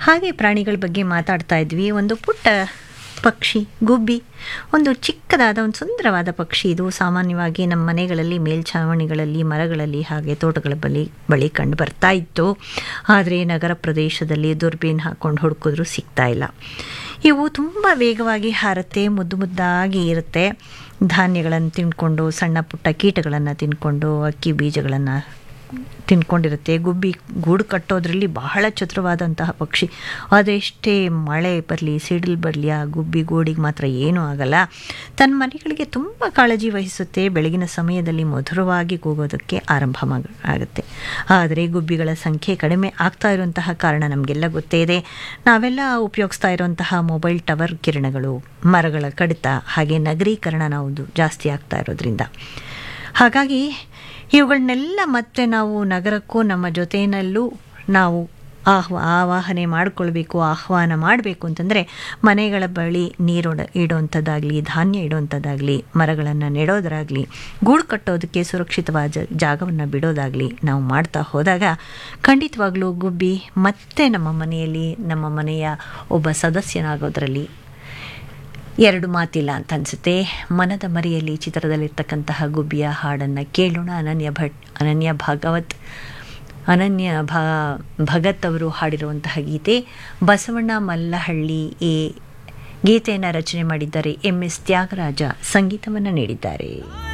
ಹಾಗೆ ಪ್ರಾಣಿಗಳ ಬಗ್ಗೆ ಮಾತಾಡ್ತಾ ಇದ್ವಿ ಒಂದು ಪುಟ್ಟ ಪಕ್ಷಿ ಗುಬ್ಬಿ ಒಂದು ಚಿಕ್ಕದಾದ ಒಂದು ಸುಂದರವಾದ ಪಕ್ಷಿ ಇದು ಸಾಮಾನ್ಯವಾಗಿ ನಮ್ಮ ಮನೆಗಳಲ್ಲಿ ಮೇಲ್ಛಾವಣಿಗಳಲ್ಲಿ ಮರಗಳಲ್ಲಿ ಹಾಗೆ ತೋಟಗಳ ಬಳಿ ಬಳಿ ಕಂಡು ಬರ್ತಾ ಇತ್ತು ಆದರೆ ನಗರ ಪ್ರದೇಶದಲ್ಲಿ ದುರ್ಬೀನ್ ಹಾಕ್ಕೊಂಡು ಹುಡುಕಿದ್ರೂ ಸಿಗ್ತಾ ಇಲ್ಲ ಇವು ತುಂಬ ವೇಗವಾಗಿ ಹಾರುತ್ತೆ ಮುದ್ದು ಮುದ್ದಾಗಿ ಇರುತ್ತೆ ಧಾನ್ಯಗಳನ್ನು ತಿಂದ್ಕೊಂಡು ಸಣ್ಣ ಪುಟ್ಟ ಕೀಟಗಳನ್ನು ತಿಂದ್ಕೊಂಡು ಅಕ್ಕಿ ಬೀಜಗಳನ್ನು ತಿನ್ಕೊಂಡಿರುತ್ತೆ ಗುಬ್ಬಿ ಗೂಡು ಕಟ್ಟೋದ್ರಲ್ಲಿ ಬಹಳ ಚತುರವಾದಂತಹ ಪಕ್ಷಿ ಅದೆಷ್ಟೇ ಮಳೆ ಬರಲಿ ಸಿಡಿಲು ಬರಲಿ ಆ ಗುಬ್ಬಿ ಗೂಡಿಗೆ ಮಾತ್ರ ಏನೂ ಆಗಲ್ಲ ತನ್ನ ಮರಿಗಳಿಗೆ ತುಂಬ ಕಾಳಜಿ ವಹಿಸುತ್ತೆ ಬೆಳಗಿನ ಸಮಯದಲ್ಲಿ ಮಧುರವಾಗಿ ಕೂಗೋದಕ್ಕೆ ಆರಂಭ ಆಗುತ್ತೆ ಆದರೆ ಗುಬ್ಬಿಗಳ ಸಂಖ್ಯೆ ಕಡಿಮೆ ಆಗ್ತಾ ಇರುವಂತಹ ಕಾರಣ ನಮಗೆಲ್ಲ ಗೊತ್ತೇ ಇದೆ ನಾವೆಲ್ಲ ಉಪಯೋಗಿಸ್ತಾ ಇರುವಂತಹ ಮೊಬೈಲ್ ಟವರ್ ಕಿರಣಗಳು ಮರಗಳ ಕಡಿತ ಹಾಗೆ ನಗರೀಕರಣ ನಾವು ಜಾಸ್ತಿ ಆಗ್ತಾ ಇರೋದ್ರಿಂದ ಹಾಗಾಗಿ ಇವುಗಳನ್ನೆಲ್ಲ ಮತ್ತೆ ನಾವು ನಗರಕ್ಕೂ ನಮ್ಮ ಜೊತೆಯಲ್ಲೂ ನಾವು ಆಹ್ವಾ ಆವಾಹನೆ ಮಾಡಿಕೊಳ್ಬೇಕು ಆಹ್ವಾನ ಮಾಡಬೇಕು ಅಂತಂದರೆ ಮನೆಗಳ ಬಳಿ ನೀರು ಇಡೋವಂಥದ್ದಾಗಲಿ ಧಾನ್ಯ ಇಡೋವಂಥದ್ದಾಗಲಿ ಮರಗಳನ್ನು ನೆಡೋದಾಗಲಿ ಗೂಡು ಕಟ್ಟೋದಕ್ಕೆ ಸುರಕ್ಷಿತವಾದ ಜಾಗವನ್ನು ಬಿಡೋದಾಗಲಿ ನಾವು ಮಾಡ್ತಾ ಹೋದಾಗ ಖಂಡಿತವಾಗ್ಲೂ ಗುಬ್ಬಿ ಮತ್ತೆ ನಮ್ಮ ಮನೆಯಲ್ಲಿ ನಮ್ಮ ಮನೆಯ ಒಬ್ಬ ಸದಸ್ಯನಾಗೋದ್ರಲ್ಲಿ ಎರಡು ಮಾತಿಲ್ಲ ಅಂತ ಅನಿಸುತ್ತೆ ಮನದ ಮರಿಯಲ್ಲಿ ಚಿತ್ರದಲ್ಲಿರ್ತಕ್ಕಂತಹ ಗುಬ್ಬಿಯ ಹಾಡನ್ನು ಕೇಳೋಣ ಅನನ್ಯ ಭಟ್ ಅನನ್ಯ ಭಾಗವತ್ ಅನನ್ಯ ಭಾ ಭಗತ್ ಅವರು ಹಾಡಿರುವಂತಹ ಗೀತೆ ಬಸವಣ್ಣ ಮಲ್ಲಹಳ್ಳಿ ಎ ಗೀತೆಯನ್ನು ರಚನೆ ಮಾಡಿದ್ದಾರೆ ಎಂ ಎಸ್ ತ್ಯಾಗರಾಜ ಸಂಗೀತವನ್ನು ನೀಡಿದ್ದಾರೆ